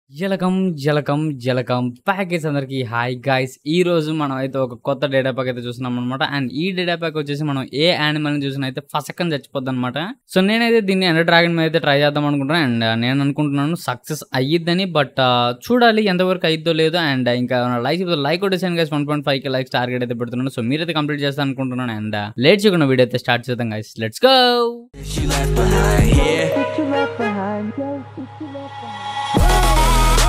జలకం జలకం జలకం ప్యాకేజ్ అందరికి హాయ్ గైస్ ఈ రోజు మనం అయితే ఒక కొత్త డేటా ప్యాక్ అయితే చూస్తున్నాం అనమాట అండ్ ఈ డేటా ప్యాక్ వచ్చేసి మనం ఏ యానిమల్ చూసినా అయితే ఫసక్కని చచ్చిపోద్ది అనమాట సో నేనైతే దీన్ని ఎండర్ డ్రాగన్ మీద అయితే ట్రై చేద్దాం అనుకుంటున్నాను అండ్ నేను అనుకుంటున్నాను సక్సెస్ అయ్యిద్దని బట్ చూడాలి ఎంతవరకు అయిద్దో లేదో అండ్ ఇంకా లైక్ లైక్ కొట్టేసాను గైస్ వన్ పాయింట్ ఫైవ్ కి లైక్స్ టార్గెట్ అయితే పెడుతున్నాను సో మీరైతే కంప్లీట్ చేస్తాను అనుకుంటున్నాను అండ్ లేట్ చేయకుండా వీడియో అయితే స్టార్ట్ చేద్దాం guys let's go She left behind here. What you left behind, yo? What you left behind?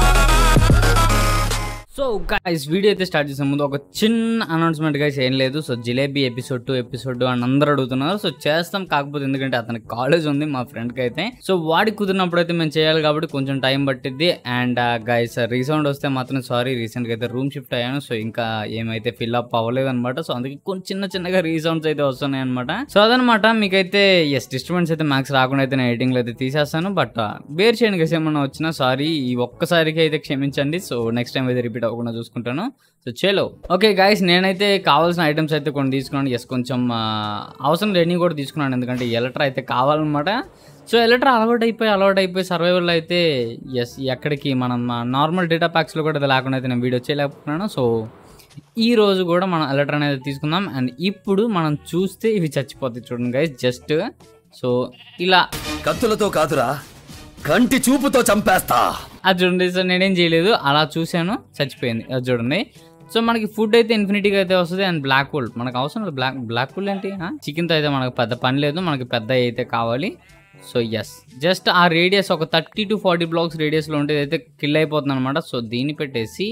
So guys video అయితే స్టార్ట్ చేసే ముందు ఒక చిన్న అనౌన్స్మెంట్ గైస్ ఏం లేదు so Jalebi episode two episode అని అందరూ అడుగుతున్నారు సో చేస్తాం కాకపోతే ఎందుకంటే అతనికి కాలేజ్ ఉంది మా ఫ్రెండ్కి అయితే సో వాడికి కుదిరినప్పుడు అయితే మేము చేయాలి కాబట్టి కొంచెం టైం పట్టిద్ది అండ్ గైస్ రీసౌండ్ వస్తే మాత్రం సారీ రీసెంట్గా అయితే రూమ్ షిఫ్ట్ అయ్యాను సో ఇంకా ఏమైతే ఫిల్ అప్ అవ్వలేదు అనమాట సో అందుకే కొంచెం చిన్న చిన్నగా రీసౌండ్స్ అయితే వస్తున్నాయి అనమాట సో అదనమాట మీకైతే ఎస్ డిస్టర్బెన్స్ అయితే మ్యాక్స్ రాకుండా అయితే నేను ఎడిటింగ్లో అయితే తీసేస్తాను బట్ బేర్ చేయండి గైస్ ఏమన్నా వచ్చినా సారీ ఈ ఒక్కసారికి అయితే క్షమించండి సో నెక్స్ట్ టైం అయితే రిపీట్ అవ్వకుండా చూసుకుంటాను సో చేలో ఓకే గాయస్ నేనైతే కావాల్సిన ఐటమ్స్ అయితే కొన్ని తీసుకున్నాను ఎస్ కొంచెం ఆ, అవసరం లేని కూడా తీసుకున్నాను ఎందుకంటే ఎలక్ట్రా అయితే కావాలన్నమాట సో ఎలక్ట్రా అలవాటు అయిపోయి అలవాటు అయిపోయి సర్వైవల్ అయితే ఎస్ ఎక్కడికి మనం నార్మల్ డేటా ప్యాక్స్లో కూడా ఇది లేకుండా అయితే నేను వీడియో చేయలేకపోతున్నాను సో ఈ రోజు కూడా మనం ఎలక్ట్రా అనేది తీసుకుందాం అండ్ ఇప్పుడు మనం చూస్తే ఇవి చచ్చిపోతాయి చూడండి గైస్ జస్ట్ సో ఇలా కత్తులతో కాదురా కంటి చూపుతో చంపేస్తా అది చూడండి సో నేనేం చేయలేదు అలా చూశాను చచ్చిపోయింది అది చూడండి సో మనకి ఫుడ్ అయితే ఇన్ఫినిటీగా అయితే వస్తుంది అండ్ బ్లాక్ హోల్ మనకు అవసరం లేదు బ్లాక్ బ్లాక్ హోల్ ఏంటి చికెన్తో అయితే మనకు పెద్ద పని లేదు మనకి పెద్ద అయితే కావాలి సో ఎస్ జస్ట్ ఆ రేడియస్ ఒక థర్టీ టు ఫార్టీ బ్లాక్స్ రేడియస్లో ఉంటే అయితే కిల్ అయిపోతుంది అనమాట సో దీన్ని పెట్టేసి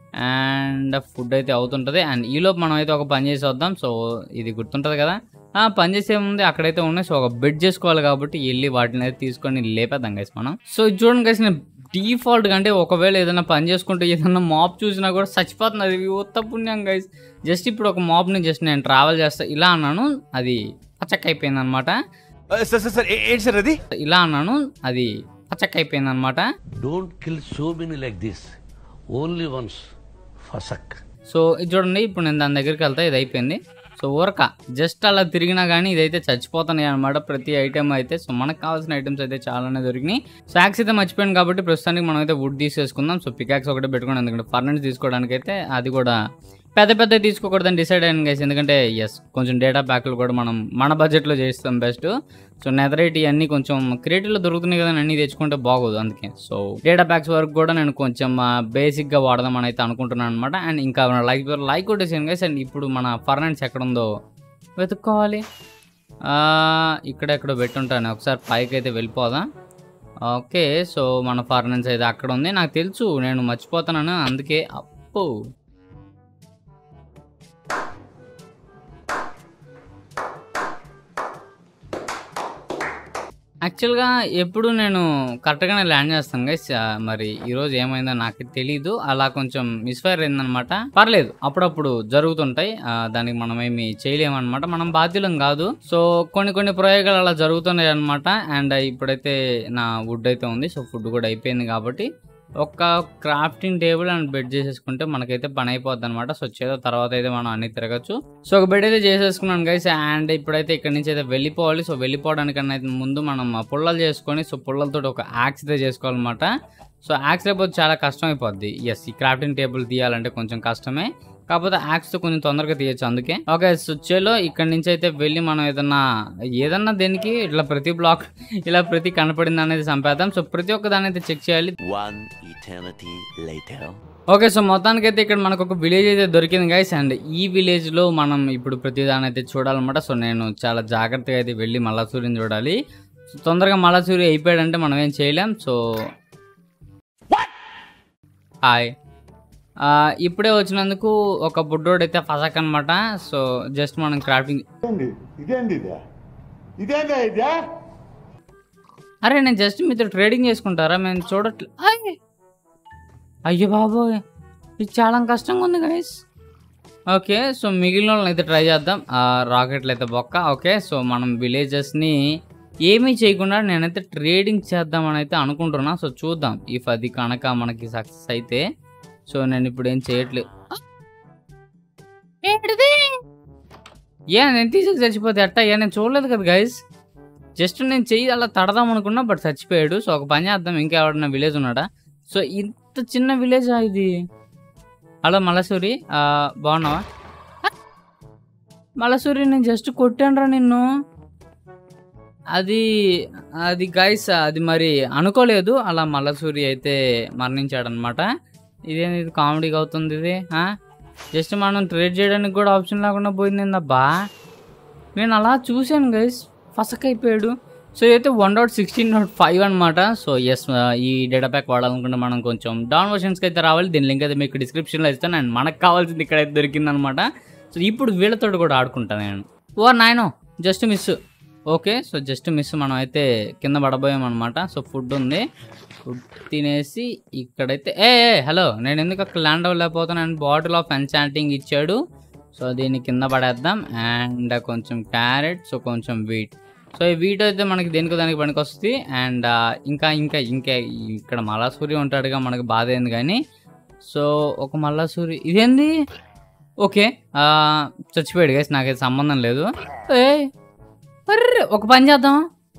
అండ్ ఫుడ్ అయితే అవుతుంటుంది అండ్ ఈలోపు మనం అయితే ఒక పని చేసి వద్దాం సో ఇది గుర్తుంటుంది కదా ఆ, పని చేసే ముందు అక్కడైతే ఉన్నాయి సో ఒక బెడ్ చేసుకోవాలి కాబట్టి వెళ్ళి వాటిని అయితే తీసుకొని లేపేద్దాం గైస్ మనం సో ఇది చూడండి గైస్ నేను డిఫాల్ట్ అంటే ఒకవేళ ఏదైనా పని చేసుకుంటే ఏదైనా మాప్ చూసినా కూడా చచ్చిపోతుంది అది ఉత్త పుణ్యం గైస్ జస్ట్ ఇప్పుడు ఒక మాప్ని జస్ట్ నేను ట్రావెల్ చేస్తా ఇలా అన్నాను అది పచ్చక్క అయిపోయింది అనమాట సార్ సార్ సార్ ఏంటి సార్ అది ఇలా అన్నాను అది పచ్చక్క అయిపోయింది అనమాట Don't kill so many like this. Only once. Fasak. So ఇది చూడండి ఇప్పుడు నేను దాని దగ్గరికి వెళ్తా ఇది అయిపోయింది సో ఊరక జస్ట్ అలా తిరిగినా కానీ ఇదైతే చచ్చిపోతున్నాయి అనమాట ప్రతి ఐటెం అయితే సో మనకు కావాల్సిన ఐటమ్స్ అయితే చాలానే దొరికినాయి సో యాక్స్ అయితే మర్చిపోయాను కాబట్టి ప్రస్తుతానికి మనం అయితే వుడ్ తీసేసుకుందాం సో పికాక్స్ ఒకటే పెట్టుకున్నాం ఎందుకంటే ఫర్నెన్స్ తీసుకోవడానికి అయితే అది కూడా పెద్ద పెద్ద తీసుకోకూడదని డిసైడ్ అయ్యాను గైస్ ఎందుకంటే ఎస్ కొంచెం డేటా ప్యాక్లు కూడా మనం మన బడ్జెట్లో చేస్తాం బెస్ట్ సో నెదరైట్ ఇవన్నీ కొంచెం క్రియేటివ్లో దొరుకుతున్నాయి కదా అన్నీ తెచ్చుకుంటే బాగోదు అందుకే సో డేటా ప్యాక్స్ వరకు కూడా నేను కొంచెం బేసిక్గా వాడదామని అయితే అనుకుంటున్నాను అనమాట అండ్ ఇంకా లైక్ లైక్ కొట్టేసాను గైస్ అండ్ ఇప్పుడు మన ఫర్నెన్స్ ఎక్కడ ఉందో వెతుక్కోవాలి ఆ, ఇక్కడ ఎక్కడో పెట్టుంటాను ఒకసారి పైకి అయితే వెళ్ళిపోదాం ఓకే సో మన ఫర్నెన్స్ అయితే అక్కడ ఉంది నాకు తెలుసు నేను మర్చిపోతున్నాను అందుకే అప్పు యాక్చువల్గా ఎప్పుడు నేను కరెక్ట్గానే ల్యాండ్ చేస్తాను గైస్ మరి ఈరోజు ఏమైందో నాకు తెలీదు అలా కొంచెం మిస్ఫైర్ అయిందనమాట పర్లేదు అప్పుడప్పుడు జరుగుతుంటాయి ఆ, దానికి మనం ఏమి చేయలేమన్నమాట మనం బాధ్యులం కాదు సో కొన్ని కొన్ని ప్రయోగాలు అలా జరుగుతున్నాయి అనమాట అండ్ ఇప్పుడైతే నా వుడ్ అయితే ఉంది సో ఫుడ్ కూడా అయిపోయింది కాబట్టి ఒక క్రాఫ్టింగ్ టేబుల్ అండ్ బెడ్ చేసేసుకుంటే మనకైతే పని అయిపోద్ది అనమాట సో వచ్చేదో తర్వాత అయితే మనం అన్ని తిరగచ్చు సో ఒక బెడ్ అయితే చేసేసుకున్నాను గైస్ అండ్ ఇప్పుడైతే ఇక్కడ నుంచి అయితే వెళ్ళిపోవాలి సో వెళ్ళిపోవడానికన్నా అయితే ముందు మనం ఆ పుల్లలు చేసుకొని సో పుల్లలతో ఒక యాక్స్ అయితే చేసుకోవాలన్నమాట సో యాక్స్ లేకపోతే చాలా కష్టం అయిపోద్ది ఎస్ ఈ క్రాఫ్టింగ్ టేబుల్ తీయాలంటే కొంచెం కష్టమే కాకపోతే యాక్స్ తో కొంచెం తొందరగా తీయచ్చు అందుకే ఓకే సో చలో ఇక్కడ నుంచి అయితే వెళ్ళి మనం ఏదన్నా ఏదన్నా దేనికి ఇట్లా ప్రతి బ్లాక్ ఇలా ప్రతి కనపడింది అనేది సంపేద్దాం సో ప్రతి ఒక్క దాన్ని అయితే చెక్ చేయాలి One eternity later. Okay so మొత్తానికైతే ఇక్కడ మనకు ఒక విలేజ్ అయితే దొరికింది గైస్ అండ్ ఈ విలేజ్ లో మనం ఇప్పుడు ప్రతిదాన్ని అయితే చూడాలన్నమాట సో నేను చాలా జాగ్రత్తగా అయితే వెళ్ళి మల్లాసూరిని చూడాలి సో తొందరగా మల్లాసూరి అయిపోయాడంటే మనం ఏం చేయలేం సో హాయ్ ఆ, ఇప్పుడే వచ్చినందుకు ఒక బుడ్డోడు అయితే ఫసక్ అనమాట సో జస్ట్ మనం క్రాఫ్టింగ్ ఇదేంది ఇదేంది ఇదే ఇదేందా ఇదే అరే నేను జస్ట్ మీతో ట్రేడింగ్ చేసుకుంటారా మేము చూడట్లే అయ్! అయ్యో బాబోయ్ ఇది చాలా కష్టంగా ఉంది గైస్ ఓకే సో మిగిలిన వాళ్ళని అయితే ట్రై చేద్దాం ఆ, రాకెట్లు అయితే బొక్క ఓకే సో మనం విలేజెస్ని ఏమీ చేయకుండా నేనైతే ట్రేడింగ్ చేద్దామని అయితే అనుకుంటున్నా సో చూద్దాం ఇఫ్ అది కనుక మనకి సక్సెస్ అయితే సో నేను ఇప్పుడు ఏం చేయట్లేదు ఏంటిది ఏ నేను తీసుకు చచ్చిపోతే అట్ట ఏ నేను చూడలేదు కదా గైస్ జస్ట్ నేను చెయ్యి అలా తడదాం అనుకున్నా బట్ చచ్చిపోయాడు సో ఒక పని చేద్దాం ఇంకా ఎవడన్నా విలేజ్ ఉన్నాడా సో ఇంత చిన్న విలేజా ఇది హలో మలసూరి ఆ, బాగున్నావా ఆ, మలసూరి నేను జస్ట్ కొట్టానురా నిన్ను అది అది గైస్ అది మరి అనుకోలేదు అలా మల్లసూరి అయితే మరణించాడనమాట ఇదేంది ఇది కామెడీగా అవుతుంది ఇది జస్ట్ మనం ట్రేడ్ చేయడానికి కూడా ఆప్షన్ లేకుండా పోయింది ఏందబ్బా నేను అలా చూశాను గైస్ ఫసక్ అయిపోయాడు సో ఇదైతే one dot sixteen dot five అనమాట సో ఎస్ ఈ డేటా ప్యాక్ వాడాలనుకుంటే మనం కొంచెం డౌన్ వర్షన్స్కి అయితే రావాలి దీని లింక్ అయితే మీకు డిస్క్రిప్షన్లో ఇస్తాను అండ్ మనకు కావాల్సింది ఇక్కడైతే దొరికిందనమాట సో ఇప్పుడు వీళ్ళతో కూడా ఆడుకుంటాను నేను ఓ నాయనో just miss okay so just miss మనం అయితే కింద పడబోయామన్నమాట సో ఫుడ్ ఉంది ఫుడ్ తినేసి ఇక్కడైతే ఏ ఏ, హలో నేను ఎందుకు అక్కడ ల్యాండ్ అవ్వలేకపోతాను అండ్ బాటిల్ ఆఫ్ ఎన్చాంటింగ్ ఇచ్చాడు సో దీన్ని కింద పడేద్దాం అండ్ కొంచెం క్యారెట్ సో కొంచెం వీట్ సో ఈ వీట్ అయితే మనకి దేనికి దానికి పనికి వస్తుంది అండ్ ఇంకా ఇంకా ఇంకా ఇక్కడ మల్లాసూరి ఉంటాడుగా మనకి బాధ ఏంది కానీ సో ఒక మల్లాసూరి ఇదేంది ఓకే ఆ, చచ్చిపోయాడు గైస్ నాకైతే సంబంధం లేదు ఏ అర్రే ఒక పని చేద్దాం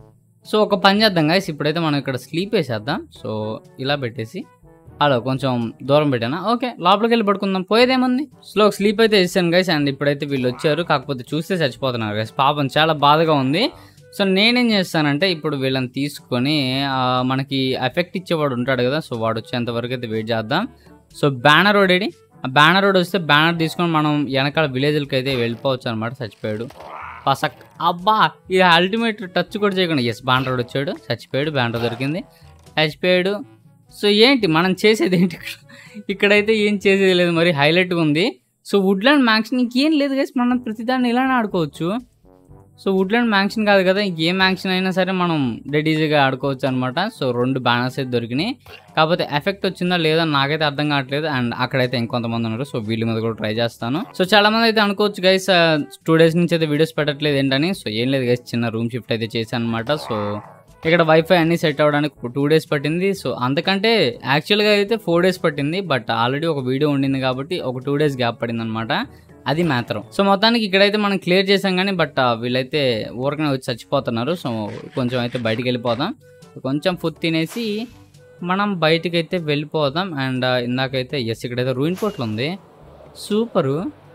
సో ఒక పని చేద్దాం గైస్ ఇప్పుడైతే మనం ఇక్కడ స్లీప్ వేసేద్దాం సో ఇలా పెట్టేసి హలో కొంచెం దూరం పెట్టానా ఓకే లోపలికి వెళ్ళి పడుకుందాం పోయేదేముంది స్లో స్లీప్ అయితే వేసాను గైస్ అండ్ ఇప్పుడైతే వీళ్ళు వచ్చారు కాకపోతే చూస్తే చచ్చిపోతున్నారు గైస్ పాపం చాలా బాధగా ఉంది సో నేనేం చేస్తానంటే ఇప్పుడు వీళ్ళని తీసుకొని ఆ, మనకి ఎఫెక్ట్ ఇచ్చేవాడు ఉంటాడు కదా సో వాడు వచ్చేంత వరకు అయితే వెయిట్ చేద్దాం సో బ్యానర్ రోడ్ ఏడి ఆ బ్యానర్ రోడ్ వస్తే బ్యానర్ తీసుకొని మనం వెనకాల విలేజ్లకి అయితే వెళ్ళిపోవచ్చు అనమాట చచ్చిపోయాడు పసక్ అబ్బా ఇది అల్టిమేట్ టచ్ కూడా చేయకుండా ఎస్ బ్యానర్ రోడ్ వచ్చాడు చచ్చిపోయాడు బ్యానర్ దొరికింది చచ్చిపోయాడు సో ఏంటి మనం చేసేది ఏంటి ఇక్కడ ఇక్కడైతే ఏం చేసేది లేదు మరి హైలైట్గా ఉంది సో వుడ్లాండ్ మ్యాక్షన్ ఇంకేం లేదు గైస్ మనం ప్రతిదాన్ని ఇలానే ఆడుకోవచ్చు సో వుడ్లాండ్ మ్యాక్షన్ కాదు కదా ఇంకేం మ్యాక్షన్ అయినా సరే మనం డెడ్ ఈజీగా ఆడుకోవచ్చు అనమాట సో రెండు బ్యానర్స్ అయితే దొరికినాయి కాకపోతే ఎఫెక్ట్ వచ్చిందా లేదా నాకైతే అర్థం కావట్లేదు అండ్ అక్కడైతే ఇంకొంతమంది ఉన్నారు సో వీళ్ళ మీద కూడా ట్రై చేస్తాను సో చాలా మంది అయితే అనుకోవచ్చు గైస్ టూ డేస్ నుంచి అయితే వీడియోస్ పెట్టట్లేదు ఏంటని సో ఏం లేదు గైస్ చిన్న రూమ్ షిఫ్ట్ అయితే చేశాను అనమాట సో ఇక్కడ వైఫై అన్ని సెట్ అవ్వడానికి టూ డేస్ పట్టింది సో అంతకంటే యాక్చువల్గా అయితే ఫోర్ డేస్ పట్టింది బట్ ఆల్రెడీ ఒక వీడియో ఉండింది కాబట్టి ఒక టూ డేస్ గ్యాప్ పడింది అనమాట అది మాత్రం సో మొత్తానికి ఇక్కడైతే మనం క్లియర్ చేసాం కానీ బట్ వీళ్ళైతే ఊరకనే వచ్చి చచ్చిపోతున్నారు సో కొంచెం అయితే బయటికి వెళ్ళిపోదాం కొంచెం ఫుడ్ తినేసి మనం బయటికి అయితే వెళ్ళిపోదాం అండ్ ఇందాకైతే ఎస్ ఇక్కడైతే రూయిన్ పోట్లు ఉంది సూపరు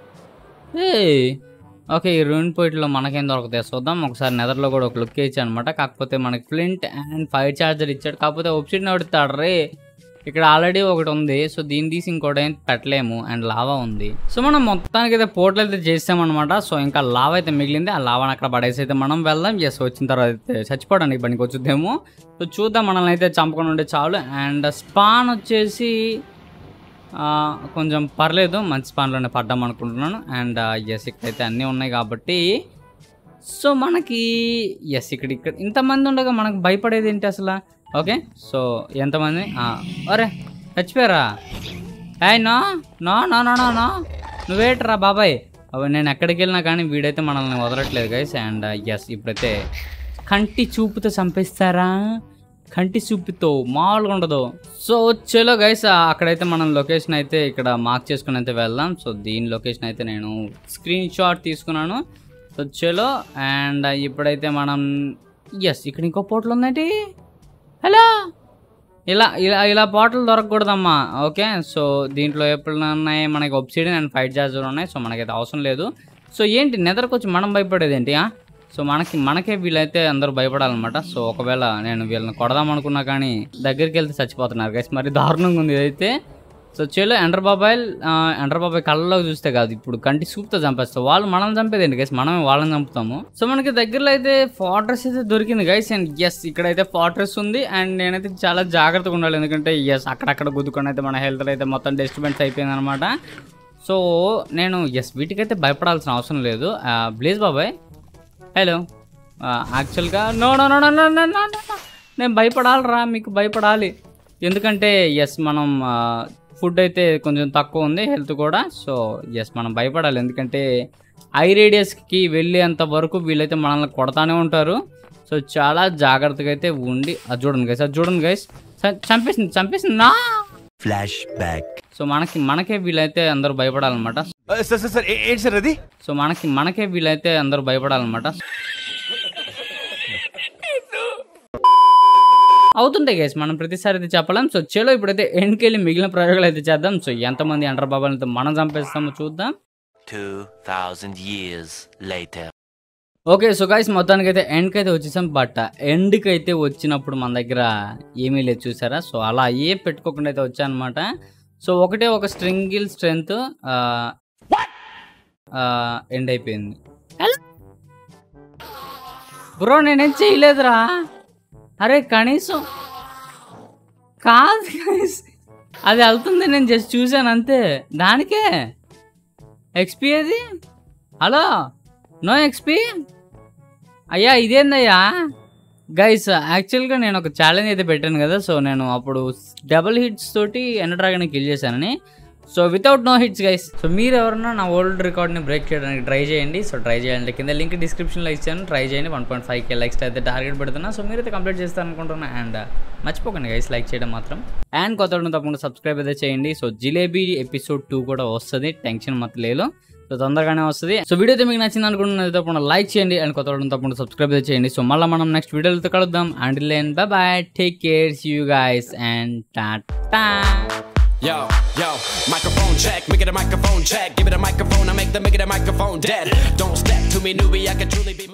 ఏ ఓకే ఈ రూయిన్ పోయిట్లో మనకేం దొరుకుతాయి చూద్దాం ఒకసారి నెదర్లో కూడా ఒక లుక్ ఇచ్చాను అనమాట కాకపోతే మనకి ఫ్లింట్ అండ్ ఫైర్ చార్జర్ ఇచ్చాడు కాకపోతే వెబ్సైట్ నడుతాడు రే ఇక్కడ ఆల్రెడీ ఒకటి ఉంది సో దీన్ని తీసి ఇంకోటి ఏం పెట్టలేము అండ్ లావా ఉంది సో మనం మొత్తానికి అయితే పోర్టల్ అయితే చేసామన్నమాట సో ఇంకా లావా అయితే మిగిలింది ఆ లావాని అక్కడ పడేసి అయితే మనం వెళ్దాం ఎస్ వచ్చిన తర్వాత అయితే చచ్చిపోవడానికి పనికి వచ్చుద్దేమో సో చూద్దాం మనల్ని అయితే చంపకుండా ఉంటే చాలు అండ్ స్పాన్ వచ్చేసి ఆ, కొంచెం పర్లేదు మంచి స్పాన్లోనే పడ్డాం అనుకుంటున్నాను అండ్ ఎస్ ఇక్కడైతే అన్నీ ఉన్నాయి కాబట్టి సో మనకి ఎస్ ఇక్కడ ఇక్కడ ఇంతమంది ఉండగా మనకు భయపడేది ఏంటి అసలు ఓకే సో ఎంతమంది ఆ, అరే చచ్చిపోయారా ఏయ్ no no no no no no నువ్వేట్రా బాబాయ్ అవి నేను ఎక్కడికి వెళ్ళినా కానీ వీడైతే మనల్ని వదలట్లేదు గైస్ అండ్ ఎస్ ఇప్పుడైతే కంటి చూపుతో చంపేస్తారా కంటి చూపుతో మామూలుగా ఉండదు సో చలో గైస్ అక్కడైతే మనం లొకేషన్ అయితే ఇక్కడ మార్క్ చేసుకుని అయితే వెళ్దాం సో దీని లొకేషన్ అయితే నేను స్క్రీన్ షాట్ తీసుకున్నాను సో చలో అండ్ ఇప్పుడైతే మనం ఎస్ ఇక్కడ ఇంకో పోర్టల్ ఉందండి హలో ఇలా ఇలా ఇలా బాటిల్ దొరకకూడదమ్మా ఓకే సో దీంట్లో ఎప్పుడు ఉన్నాయి మనకి ఒబ్సిడియన్ అండ్ ఫైట్ చార్జర్ ఉన్నాయి సో మనకైతే అవసరం లేదు సో ఏంటి నెదర్కి వచ్చి మనం భయపడేది ఏంటి ఆ? సో మనకి మనకే వీళ్ళైతే అందరూ భయపడాలన్నమాట సో ఒకవేళ నేను వీళ్ళని కొడదాం అనుకున్నా కానీ దగ్గరికి వెళ్తే చచ్చిపోతున్నారు గైస్ మరి దారుణంగా ఉంది ఇదైతే సో చలో ఎండర్ బాబాయ్ ఎండర్ బాబాయ్ కళ్ళలోకి చూస్తే కాదు ఇప్పుడు కంటి సూప్తో చంపేస్తాం వాళ్ళు మనం చంపేది ఏంటి గైస్ మనమే వాళ్ళని చంపుతాము సో మనకి దగ్గరలో అయితే ఫార్ట్రెస్ అయితే దొరికింది గైస్ అండ్ ఎస్ ఇక్కడైతే ఫార్ట్రెస్ ఉంది అండ్ నేనైతే చాలా జాగ్రత్తగా ఉండాలి ఎందుకంటే ఎస్ అక్కడక్కడ గుద్దుకొని అయితే మన హెల్త్ అయితే మొత్తం డిస్టర్బెన్స్ అయిపోయింది అనమాట సో నేను ఎస్ వీటికైతే భయపడాల్సిన అవసరం లేదు ప్లీజ్ బాబాయ్ హలో యాక్చువల్గా no no no no no no no no నేను భయపడాలిరా మీకు భయపడాలి ఎందుకంటే ఎస్ మనం ఫుడ్ అయితే కొంచెం తక్కువ ఉంది హెల్త్ కూడా సో ఎస్ మనం భయపడాలి ఎందుకంటే ఐ రేడియస్కి వెళ్ళేంత వరకు వీళ్ళైతే మనల్ని కొడతానే ఉంటారు సో చాలా జాగ్రత్తగా అయితే ఉండి అది చూడండి గైస్ అది చూడండి గైస్ చంపేసింది చంపేసింది నా ఫ్లాష్ బ్యాక్ సో మనకి మనకే వీళ్ళైతే అందరూ భయపడాలన్నమాట సార్ సార్ సార్ ఏ- ఏంటి సార్ అది సో మనకి మనకే వీళ్ళైతే అందరూ భయపడాలన్నమాట అవుతుంటాయి గైస్ మనం ప్రతిసారి అయితే చెప్పలేం సో చలో ఇప్పుడైతే ఎండ్కి వెళ్ళి మిగిలిన ప్రయోగాలు అయితే చేద్దాం సో ఎంతమంది అంటర్ బాబాలతో మనం చంపేస్తామో చూద్దాం 2000 years later. Okay so guys మొత్తానికి అయితే ఎండ్కి అయితే వచ్చేసాం బట్ ఎండ్కి అయితే వచ్చినప్పుడు మన దగ్గర ఏమీ లేదు చూసారా సో అలా ఏ పెట్టుకోకుండా అయితే వచ్చానమాట సో ఒకటే ఒక స్ట్రింగిల్ స్ట్రెంగ్త్ ఎండ్ అయిపోయింది బ్రో నేనేం చేయలేదురా అరే కనీసం కాదు guys. అది వెళ్తుంది నేను జస్ట్ చూశాను అంతే దానికే ఎక్స్పీ అది హలో నో ఎక్స్పీ అయ్యా ఇదేందయ్యా గైస్ యాక్చువల్గా నేను ఒక ఛాలెంజ్ అయితే పెట్టాను కదా సో నేను అప్పుడు డబుల్ హిట్స్ తోటి ఎండ డ్రాగన్ కిల్ చేశానని so without no hits guys so మీరు ఎవరన్నా నా ఓల్డ్ రికార్డ్ని బ్రేక్ చేయడానికి ట్రై చేయండి సో ట్రై చేయండి కింద లింక్ డిస్క్రిప్షన్లో ఇచ్చాను ట్రై చేయండి one point five K likes అయితే టార్గెట్ పెడుతున్నా సో మీరైతే కంప్లీట్ చేస్తాను అనుకుంటున్నా అండ్ మర్చిపోకండి గైస్ లైక్ చేయడం మాత్రం అండ్ కొత్త వాళ్ళని తప్పకుండా సబ్స్క్రైబ్ అయితే చేయండి సో జిలేబీ ఎపిసోడ్ టూ కూడా వస్తుంది టెన్షన్ మాత్రం లేదు సో తొందరగానే వస్తుంది సో వీడియో అయితే మీకు నచ్చింది అనుకుంటున్నది తప్పకుండా లైక్ చేయండి అండ్ కొత్త వాళ్ళని తప్పకుండా సబ్స్క్రైబ్ అయితే చేయండి సో మళ్ళీ మనం నెక్స్ట్ వీడియోలతో కలుద్దాం అండ్ లేన్ bye bye take care you guys and టాటా Yo, yo, microphone check, make it a microphone check. Give it a microphone, I make the make it a microphone dead. Don't step to me, newbie, I can truly be.